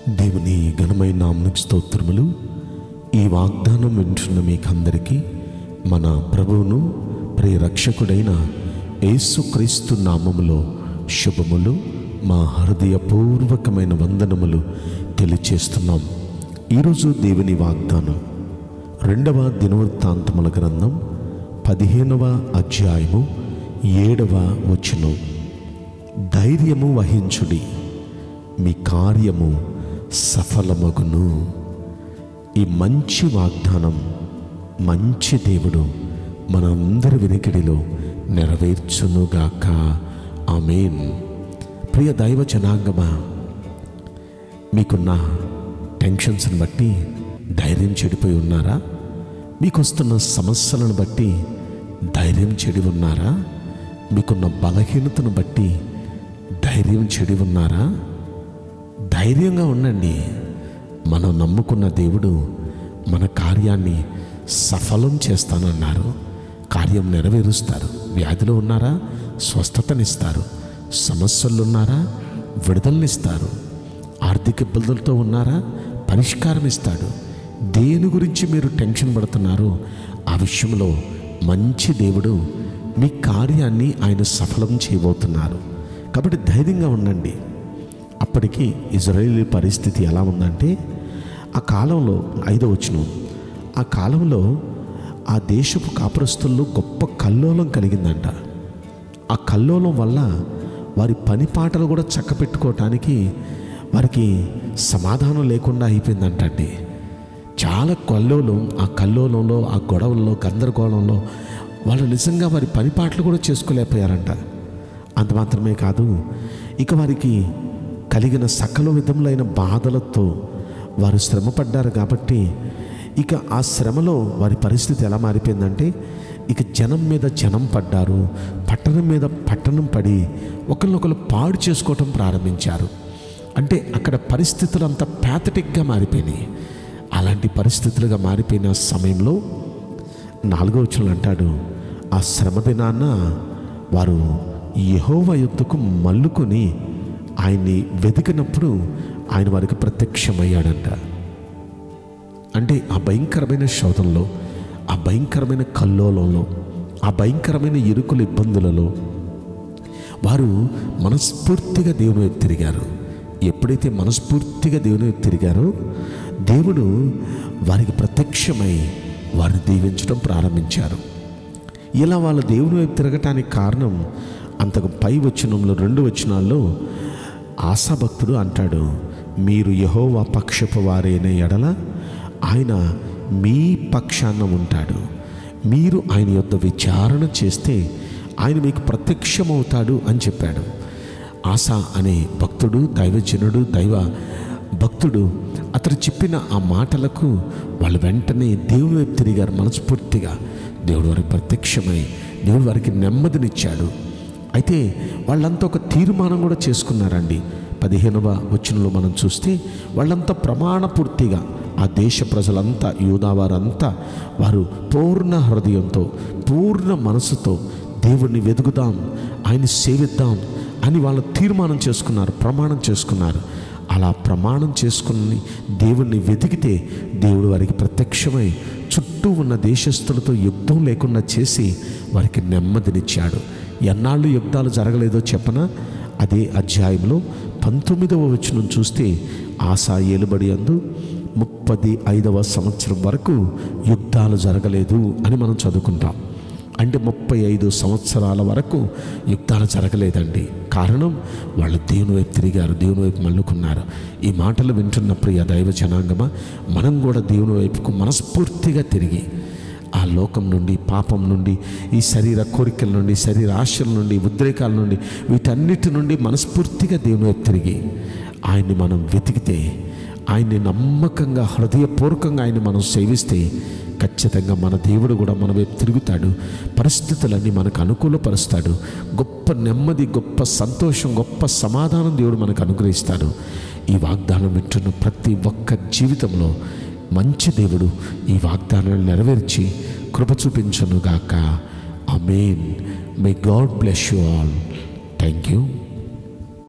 దేవుని ఘనమైన నామనికి స్తోత్రములు ఈ వాగ్దానం వింటున్న మీకందరికీ మన ప్రభువును ప్రియ రక్షకుడైన యేసుక్రీస్తు నామములో శుభములు మా హృదయపూర్వకమైన వందనములు తెలియచేస్తున్నాం ఈరోజు దేవుని వాగ్దానం రెండవ దినవృత్తాంతముల గ్రంథం పదిహేనవ అధ్యాయము ఏడవ వచనం ధైర్యము వహించుడి మీ కార్యము సఫలమగును ఈ మంచి వాగ్దానం మంచి దేవుడు మనందరి వినికిడిలో నెరవేర్చునుగాక ఆమెన్ ప్రియ దైవ జనాంగమా మీకున్న టెన్షన్స్ని బట్టి ధైర్యం చెడిపోయి ఉన్నారా మీకు వస్తున్న సమస్యలను బట్టి ధైర్యం చెడి ఉన్నారా మీకున్న బలహీనతను బట్టి ధైర్యం చెడి ఉన్నారా ధైర్యంగా ఉండండి మనం నమ్ముకున్న దేవుడు మన కార్యాన్ని సఫలం చేస్తానన్నారు కార్యం నెరవేరుస్తారు వ్యాధిలో ఉన్నారా స్వస్థతనిస్తారు సమస్యలు ఉన్నారా విడుదలనిస్తారు ఆర్థిక ఇబ్బందులతో ఉన్నారా పరిష్కారం ఇస్తాడు దేని గురించి మీరు టెన్షన్ పడుతున్నారో ఆ విషయంలో మంచి దేవుడు మీ కార్యాన్ని ఆయన సఫలం చేయబోతున్నారు కాబట్టి ధైర్యంగా ఉండండి అప్పటికి ఇజ్రాయేలీ పరిస్థితి ఎలా ఉందంటే ఆ కాలంలో ఐదో వచనం ఆ కాలంలో ఆ దేశపు కాపురస్తుల్లో గొప్ప కల్లోలం కలిగిందంట ఆ కల్లోలం వల్ల వారి పని పాటలు కూడా చక్కపెట్టుకోవటానికి వారికి సమాధానం లేకుండా అయిపోయిందంటండి చాలా కల్లోలం ఆ కల్లోలంలో ఆ గొడవల్లో గందరగోళంలో వాళ్ళు నిజంగా వారి పని పాటలు కూడా చేసుకోలేకపోయారంట అంత మాత్రమే కాదు ఇక వారికి కలిగిన సకల విధములైన బాధలతో వారు శ్రమపడ్డారు కాబట్టి ఇక ఆ శ్రమలో వారి పరిస్థితి ఎలా మారిపోయిందంటే ఇక జనం మీద జనం పడ్డారు పట్టణం మీద పట్టణం పడి ఒకరినొకరు పాడు చేసుకోవటం ప్రారంభించారు అంటే అక్కడ పరిస్థితులు అంత ప్యాథటిక్గా మారిపోయినాయి అలాంటి పరిస్థితులుగా మారిపోయిన సమయంలో నాలుగో వచనం అంటాడు ఆ శ్రమ దినాన వారు యహోవ యుద్ధకు మల్లుకొని ఆయన్ని వెతికినప్పుడు ఆయన వారికి ప్రత్యక్షమయ్యాడంట అంటే ఆ భయంకరమైన శోధంలో ఆ భయంకరమైన కల్లోలంలో ఆ భయంకరమైన ఇరుకుల ఇబ్బందులలో వారు మనస్ఫూర్తిగా దేవుని వైపు తిరిగారు ఎప్పుడైతే మనస్ఫూర్తిగా దేవుని వైపు తిరిగారో దేవుడు వారికి ప్రత్యక్షమై వారిని దీవించడం ప్రారంభించారు ఇలా వాళ్ళ దేవుని వైపు తిరగటానికి కారణం అంతకు పై వచనంలో రెండు వచనాల్లో ఆశాభక్తుడు అంటాడు మీరు యహోవా పక్షపు వారైన ఎడల ఆయన మీ పక్షాన ఉంటాడు మీరు ఆయన యొద్ద విచారణ చేస్తే ఆయన మీకు ప్రత్యక్షమవుతాడు అని చెప్పాడు ఆశ అనే భక్తుడు దైవజనుడు దైవ భక్తుడు అతడు చెప్పిన ఆ మాటలకు వాళ్ళు వెంటనే దేవుని వైపు తిరిగారు మనస్ఫూర్తిగా దేవుడు వారికి ప్రత్యక్షమై దేవుడు వారికి నెమ్మదినిచ్చాడు అయితే వాళ్ళంతా ఒక తీర్మానం కూడా చేసుకున్నారండి పదిహేనవ వచనంలో మనం చూస్తే వాళ్ళంతా ప్రమాణపూర్తిగా ఆ దేశ ప్రజలంతా యూదావారంతా వారు పూర్ణ హృదయంతో పూర్ణ మనసుతో దేవుణ్ణి వెతుకుదాం ఆయన్ని సేవిద్దాం అని వాళ్ళు తీర్మానం చేసుకున్నారు ప్రమాణం చేసుకున్నారు అలా ప్రమాణం చేసుకుని దేవుణ్ణి వెతికితే దేవుడు వారికి ప్రత్యక్షమై చుట్టూ ఉన్న దేశస్తులతో యుద్ధం లేకుండా చేసి వారికి నెమ్మదినిచ్చాడు ఎన్నాళ్ళు యుద్ధాలు జరగలేదో చెప్పనా అదే అధ్యాయంలో పంతొమ్మిదవ వచనం చూస్తే ఆశా ఏలుబడి అందు ముప్పది ఐదవ సంవత్సరం వరకు యుద్ధాలు జరగలేదు అని మనం చదువుకుంటాం అంటే ముప్పై ఐదు సంవత్సరాల వరకు యుద్ధాలు జరగలేదండి కారణం వాళ్ళు దేవుని వైపు తిరిగారు దేవుని వైపు మళ్ళుకున్నారు ఈ మాటలు వింటున్న ప్రియ దైవ జనాంగమా మనం కూడా దేవుని వైపుకు మనస్ఫూర్తిగా తిరిగి ఆ లోకం నుండి పాపం నుండి ఈ శరీర కోరికల నుండి శరీర ఆశల నుండి ఉద్రేకాల నుండి వీటన్నిటి నుండి మనస్ఫూర్తిగా దేవుని వైపు తిరిగి ఆయన్ని మనం వెతికితే ఆయన్ని నమ్మకంగా హృదయపూర్వకంగా ఆయన్ని మనం సేవిస్తే ఖచ్చితంగా మన దేవుడు కూడా మన వైపు తిరుగుతాడు పరిస్థితులన్నీ మనకు అనుకూలపరుస్తాడు గొప్ప నెమ్మది గొప్ప సంతోషం గొప్ప సమాధానం దేవుడు మనకు అనుగ్రహిస్తాడు ఈ వాగ్దానం వింటున్న ప్రతి ఒక్క జీవితంలో మంచి దేవుడు ఈ వాగ్దానాన్ని నెరవేర్చి కృప చూపించునుగాక amen may God bless you all thank you